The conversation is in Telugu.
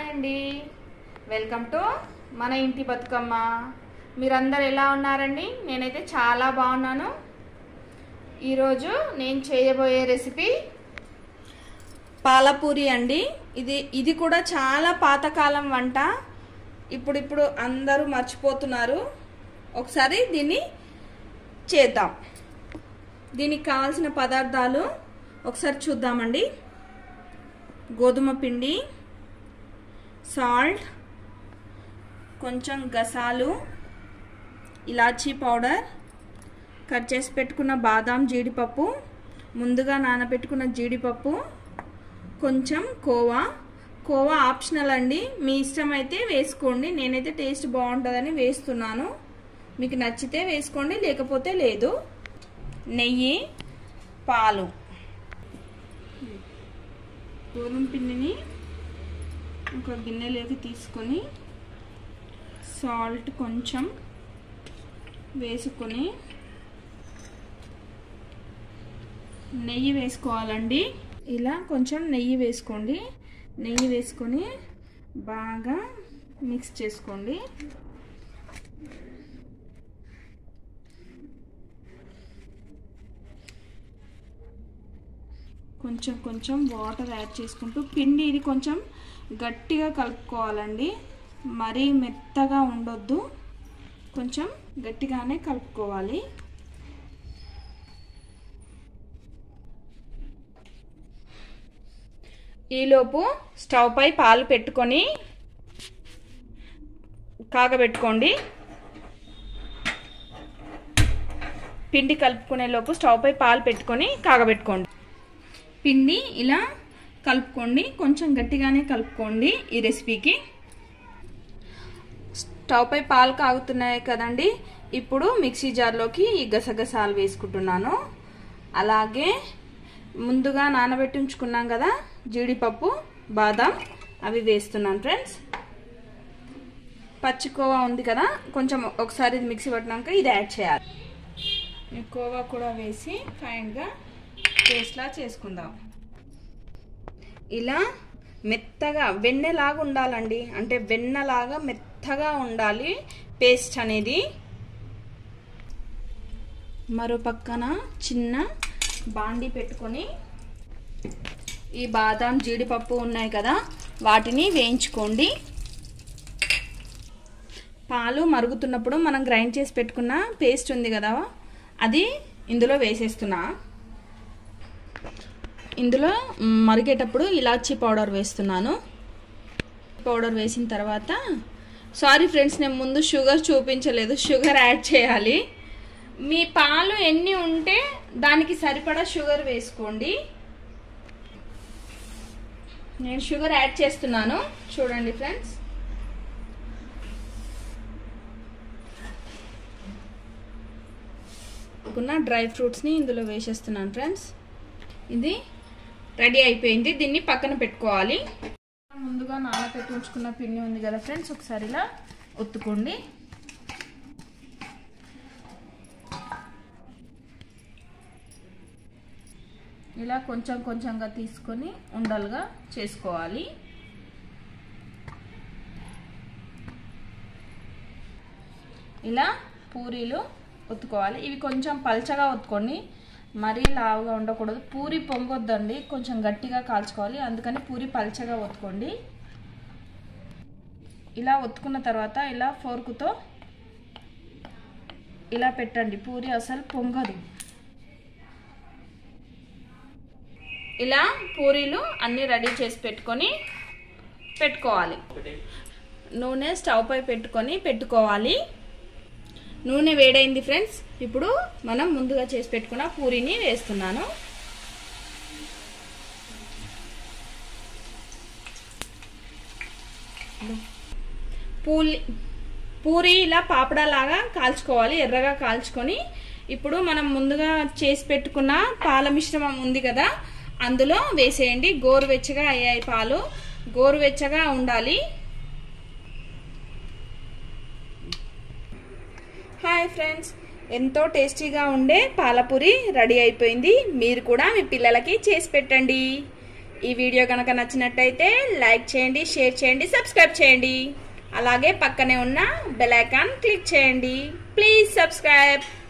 హాయ్ అండి వెల్కమ్ టు మన ఇంటి బతుకమ్మ మీరందరు ఎలా ఉన్నారండి నేనైతే చాలా బాగున్నాను ఈరోజు నేను చేయబోయే రెసిపీ పాలపూరి అండి ఇది ఇది కూడా చాలా పాతకాలం వంట ఇప్పుడిప్పుడు అందరూ మర్చిపోతున్నారు ఒకసారి దీన్ని చేద్దాం దీనికి కావాల్సిన పదార్థాలు ఒకసారి చూద్దామండి గోధుమ పిండి సాల్ట్ కొంచెం గసాలు ఇలాచీ పౌడర్ కట్ చేసి పెట్టుకున్న బాదాం జీడిపప్పు ముందుగా నానబెట్టుకున్న జీడిపప్పు కొంచెం కోవా కోవా ఆప్షనల్ అండి మీ ఇష్టం అయితే వేసుకోండి నేనైతే టేస్ట్ బాగుంటుందని వేస్తున్నాను మీకు నచ్చితే వేసుకోండి లేకపోతే లేదు నెయ్యి పాలు గోధుమ పిండిని ఒక గిన్నెలోకి తీసుకొని సాల్ట్ కొంచెం వేసుకొని నెయ్యి వేసుకోవాలండి ఇలా కొంచెం నెయ్యి వేసుకోండి నెయ్యి వేసుకొని బాగా మిక్స్ చేసుకోండి కొంచెం కొంచెం వాటర్ యాడ్ చేసుకుంటూ పిండి ఇది కొంచెం గట్టిగా కలుపుకోవాలండి మరీ మెత్తగా ఉండొద్దు కొంచెం గట్టిగానే కలుపుకోవాలి ఈలోపు స్టవ్ పై పాలు పెట్టుకొని కాగబెట్టుకోండి పిండి కలుపుకునే లోపు స్టవ్ పై పాలు పెట్టుకొని కాగబెట్టుకోండి పిండి ఇలా కలుపుకోండి కొంచెం గట్టిగానే కలుపుకోండి ఈ రెసిపీకి స్టవ్ పై పాలు కాగుతున్నాయి కదండి ఇప్పుడు మిక్సీ జార్లోకి ఈ గసగసాలు వేసుకుంటున్నాను అలాగే ముందుగా నానబెట్టి ఉంచుకున్నాం కదా జీడిపప్పు బాదం అవి వేస్తున్నాను ఫ్రెండ్స్ పచ్చి కోవా ఉంది కదా కొంచెం ఒకసారి ఇది మిక్సీ పట్టినాక ఇది యాడ్ చేయాలి ఈ కోవా కూడా వేసి ఫైన్గా పేస్ట్లా చేసుకుందాం ఇలా మెత్తగా వెన్నెలాగా ఉండాలండి అంటే వెన్నలాగా మెత్తగా ఉండాలి పేస్ట్ అనేది మరో పక్కన చిన్న బాండి పెట్టుకొని ఈ బాదాం జీడిపప్పు ఉన్నాయి కదా వాటిని వేయించుకోండి పాలు మరుగుతున్నప్పుడు మనం గ్రైండ్ చేసి పెట్టుకున్న పేస్ట్ ఉంది కదా అది ఇందులో వేసేస్తున్నా ఇందులో మరిగేటప్పుడు ఇలాచీ పౌడర్ వేస్తున్నాను పౌడర్ వేసిన తర్వాత సారీ ఫ్రెండ్స్ నేను ముందు షుగర్ చూపించలేదు షుగర్ యాడ్ చేయాలి మీ పాలు ఎన్ని ఉంటే దానికి సరిపడా షుగర్ వేసుకోండి నేను షుగర్ యాడ్ చేస్తున్నాను చూడండి ఫ్రెండ్స్ ఉన్న డ్రై ఫ్రూట్స్ని ఇందులో వేసేస్తున్నాను ఫ్రెండ్స్ ఇది రెడీ అయిపోయింది దీన్ని పక్కన పెట్టుకోవాలి ముందుగా నానబెట్టి ఉంచుకున్న పిండి ఉంది కదా ఫ్రెండ్స్ ఒకసారి ఇలా ఒత్తుకోండి ఇలా కొంచెం కొంచెంగా తీసుకొని ఉండలుగా చేసుకోవాలి ఇలా పూరీలు ఒత్తుకోవాలి ఇవి కొంచెం పల్చగా ఒత్తుకోండి మరీ లావుగా ఉండకూడదు పూరి పొంగొద్దండి కొంచెం గట్టిగా కాల్చుకోవాలి అందుకని పూరి పల్చగా ఒత్తుకోండి ఇలా ఒత్తుకున్న తర్వాత ఇలా ఫోర్కుతో ఇలా పెట్టండి పూరి అసలు పొంగదు ఇలా పూరీలు అన్నీ రెడీ చేసి పెట్టుకొని పెట్టుకోవాలి నూనె స్టవ్ పై పెట్టుకొని పెట్టుకోవాలి నూనె వేడైంది ఫ్రెండ్స్ ఇప్పుడు మనం ముందుగా చేసి పెట్టుకున్న పూరిని వేస్తున్నాను పూలి పూరి ఇలా పాపడాలాగా కాల్చుకోవాలి ఎర్రగా కాల్చుకొని ఇప్పుడు మనం ముందుగా చేసి పెట్టుకున్న పాల మిశ్రమం ఉంది కదా అందులో వేసేయండి గోరువెచ్చగా అయ్యాయి పాలు గోరువెచ్చగా ఉండాలి హాయ్ ఫ్రెండ్స్ ఎంతో టేస్టీగా ఉండే పాలపూరి రెడీ అయిపోయింది మీరు కూడా మీ పిల్లలకి చేసి పెట్టండి ఈ వీడియో కనుక నచ్చినట్టయితే లైక్ చేయండి షేర్ చేయండి సబ్స్క్రైబ్ చేయండి అలాగే పక్కనే ఉన్న బెల్ ఐకాన్ క్లిక్ చేయండి ప్లీజ్ సబ్స్క్రైబ్